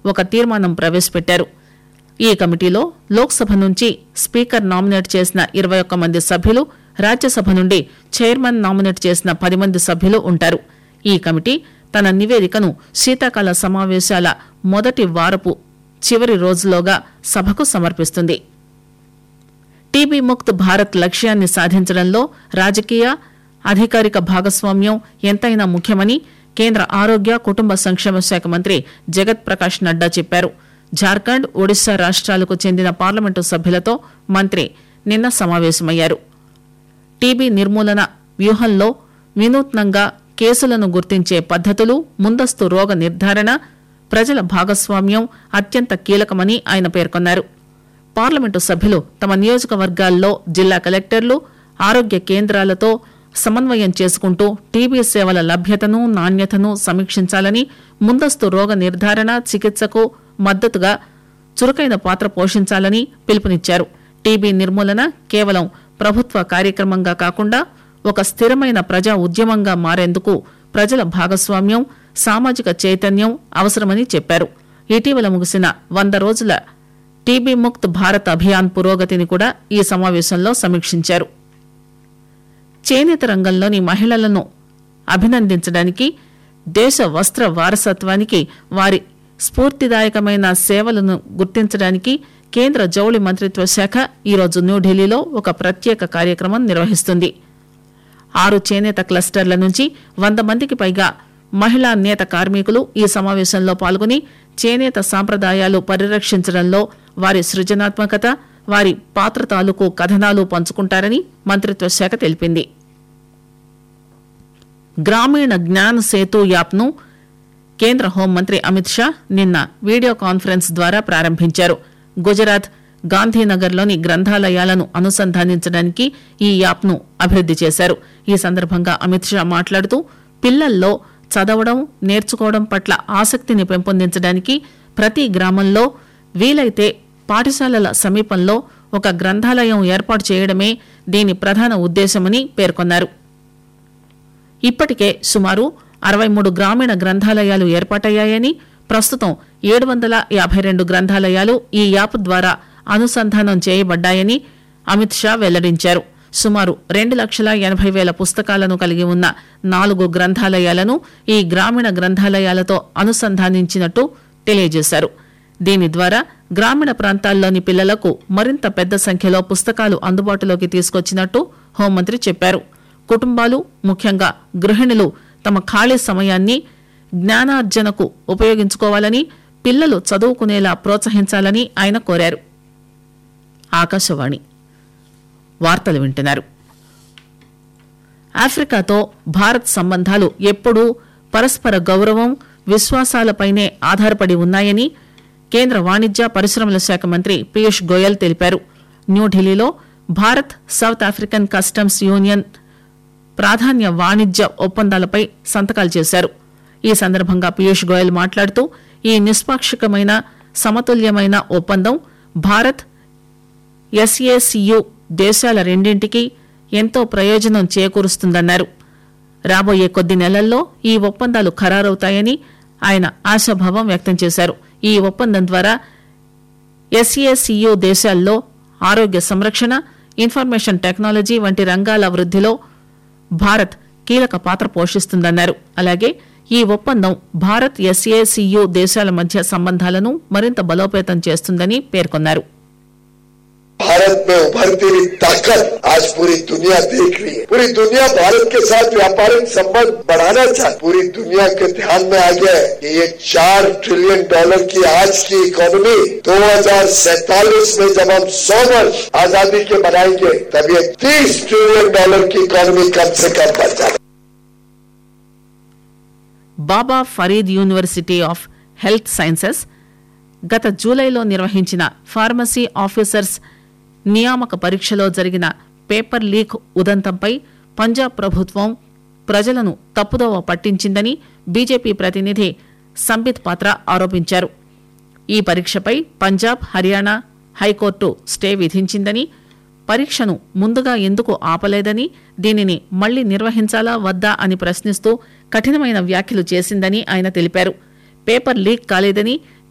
ఒక తీర్మానం ప్రవేశపెట్టారు ఈ కమిటీలో లోక్సభ నుంచి స్పీకర్ నామినేట్ చేసిన ఇరవై ఒక్క మంది సభ్యులు రాజ్యసభ నుండి చైర్మన్ నామినేట్ చేసిన పది మంది సభ్యులు ఉంటారు ఈ కమిటీ తన నివేదికను శీతాకాల సమావేశాల మొదటి వారపు చివరి రోజులోగా సభకు సమర్పిస్తుంది టీబీ ముక్త్ భారత్ లక్ష్యాన్ని సాధించడంలో రాజకీయ అధికారిక భాగస్వామ్యం ఎంతైనా ముఖ్యమని కేంద్ర ఆరోగ్య కుటుంబ సంక్షేమ శాఖ మంత్రి జగత్ ప్రకాష్ నడ్డా చెప్పారు జార్ఖండ్ ఒడిశా రాష్ట్రాలకు చెందిన పార్లమెంటు సభ్యులతో మంత్రి నిన్న సమావేశమయ్యారు టీబీ నిర్మూలన వ్యూహంలో వినూత్నంగా కేసులను గుర్తించే పద్దతులు ముందస్తు రోగ నిర్ధారణ ప్రజల భాగస్వామ్యం అత్యంత కీలకమని ఆయన పేర్కొన్నారు పార్లమెంటు సభ్యులు తమ నియోజకవర్గాల్లో జిల్లా కలెక్టర్లు ఆరోగ్య కేంద్రాలతో సమన్వయం చేసుకుంటూ టీబీ సేవల లభ్యతను నాణ్యతను సమీక్షించాలని ముందస్తు రోగ నిర్ధారణ చికిత్సకు మద్దతుగా చురుకైన పాత్ర పోషించాలని పిలుపునిచ్చారు టీబీ నిర్మూలన కేవలం ప్రభుత్వ కార్యక్రమంగా కాకుండా ఒక స్థిరమైన ప్రజా ఉద్యమంగా మారేందుకు ప్రజల భాగస్వామ్యం సామాజిక చైతన్యం అవసరమని చెప్పారు ఇటీవల ముగిసిన వంద రోజుల టీబీ ముక్త్ భారత్ అభియాన్ పురోగతిని కూడా ఈ సమావేశంలో సమీక్షించారు చేనేత రంగంలోని మహిళలను అభినందించడానికి దేశ వస్త్ర వారసత్వానికి వారి స్ఫూర్తిదాయకమైన సేవలను గుర్తించడానికి కేంద్ర జౌళి మంత్రిత్వ శాఖ ఈరోజు న్యూఢిల్లీలో ఒక ప్రత్యేక కార్యక్రమం నిర్వహిస్తుంది ఆరు చేనేత క్లస్టర్ల నుంచి వంద మందికి పైగా మహిళా నేత కార్మికులు ఈ సమావేశంలో పాల్గొని చేనేత సాంప్రదాయాలు పరిరక్షించడంలో వారి సృజనాత్మకత వారి పాత్ర తాలూకు కథనాలు పంచుకుంటారని మంత్రిత్వ శాఖ తెలిపింది గ్రామీణ జ్ఞాన్ సేతు యాప్ను కేంద్ర హోంమంత్రి అమిత్ షా నిన్న వీడియో కాన్ఫరెన్స్ ద్వారా ప్రారంభించారు గుజరాత్ గాంధీనగర్లోని గ్రంథాలయాలను అనుసంధానించడానికి ఈ యాప్ను అభివృద్ది చేశారు ఈ సందర్భంగా అమిత్ షా మాట్లాడుతూ పిల్లల్లో చదవడం నేర్చుకోవడం పట్ల ఆసక్తిని పెంపొందించడానికి ప్రతి గ్రామంలో వీలైతే పాఠశాలల సమీపంలో ఒక గ్రంథాలయం ఏర్పాటు చేయడమే దీని ప్రధాన ఉద్దేశమని పేర్కొన్నారు ఇప్పటికే సుమారు అరవై మూడు గ్రామీణ గ్రంథాలయాలు ఏర్పాటయ్యాయని ప్రస్తుతం ఏడు వందల యాభై రెండు గ్రంథాలయాలు ఈ యాప్ ద్వారా అనుసంధానం చేయబడ్డాయని అమిత్ షా వెల్లడించారు సుమారు రెండు లక్షల ఎనభై వేల పుస్తకాలను కలిగి ఉన్న నాలుగు గ్రంథాలయాలను ఈ గ్రామీణ గ్రంథాలయాలతో అనుసంధానించినట్టు తెలియజేశారు దీని ద్వారా గ్రామీణ ప్రాంతాల్లోని పిల్లలకు మరింత పెద్ద సంఖ్యలో పుస్తకాలు అందుబాటులోకి తీసుకొచ్చినట్టు హోంమంత్రి చెప్పారు కుటుంబాలు ముఖ్యంగా గృహిణులు తమ ఖాళీ సమయాన్ని జ్ఞానార్జనకు ఉపయోగించుకోవాలని పిల్లలు చదువుకునేలా ప్రోత్సహించాలని ఆయన కోరారు ఆకాశవాణి వార్తలు వింటున్నారు ఆఫ్రికాతో భారత్ సంబంధాలు ఎప్పుడూ పరస్పర గౌరవం విశ్వాసాలపైనే ఆధారపడి ఉన్నాయని కేంద్ర వాణిజ్య పరిశ్రమల శాఖ మంత్రి పీయూష్ గోయల్ తెలిపారు న్యూఢిల్లీలో Bharat south African customs union ప్రాధాన్య వాణిజ్య ఒప్పందాలపై సంతకాలు చేశారు ఈ సందర్భంగా పీయూష్ గోయల్ మాట్లాడుతూ ఈ నిష్పాక్షికమైన సమతుల్యమైన ఒప్పందం భారత్ ఎస్ఏసియు దేశాల రెండింటికి ఎంతో ప్రయోజనం చేకూరుస్తుందన్నారు రాబోయే కొద్ది నెలల్లో ఈ ఒప్పందాలు ఖరారవుతాయని ఆయన ఆశాభావం వ్యక్తం చేశారు ఈ ఒప్పందం ద్వారా ఎస్ఏసియు దేశాల్లో ఆరోగ్య సంరక్షణ ఇన్ఫర్మేషన్ టెక్నాలజీ వంటి రంగాల వృద్దిలో భారత్ కీలక పాత్ర పోషిస్తుందన్నారు అలాగే ఈ ఒప్పందం భారత్ ఎస్ఏసియు దేశాల మధ్య సంబంధాలను మరింత బలోపేతం చేస్తుందని పేర్కొన్నారు भारत में उभरती हुई ताकत आज पूरी दुनिया देख रही है पूरी दुनिया भारत के साथ व्यापारिक संबंध बढ़ाना चाहती पूरी दुनिया के ध्यान में आ गया है कि ये चार ट्रिलियन डॉलर की आज की इकोनॉमी दो में जब हम सौ वर्ष आजादी के बनाएंगे तब ये तीस ट्रिलियन डॉलर की इकोनॉमी कम से कम बन जाए Baba Farid university of health sciences గత జూలైలో నిర్వహించిన ఫార్మసీ ఆఫీసర్స్ నియామక పరీక్షలో జరిగిన పేపర్ లీక్ ఉదంతంపై పంజాబ్ ప్రభుత్వం ప్రజలను తప్పుదోవ పట్టించిందని బీజేపీ ప్రతినిధి సంబిత్ పాత్ర ఆరోపించారు ఈ పరీక్షపై పంజాబ్ హర్యానా హైకోర్టు స్టే విధించిందని పరీక్షను ముందుగా ఎందుకు ఆపలేదని దీనిని మళ్లీ నిర్వహించాలా వద్దా అని ప్రశ్నిస్తూ కఠినమైన వ్యాఖ్యలు చేసిందని ఆయన తెలిపారు పేపర్ లీక్ కాలేదని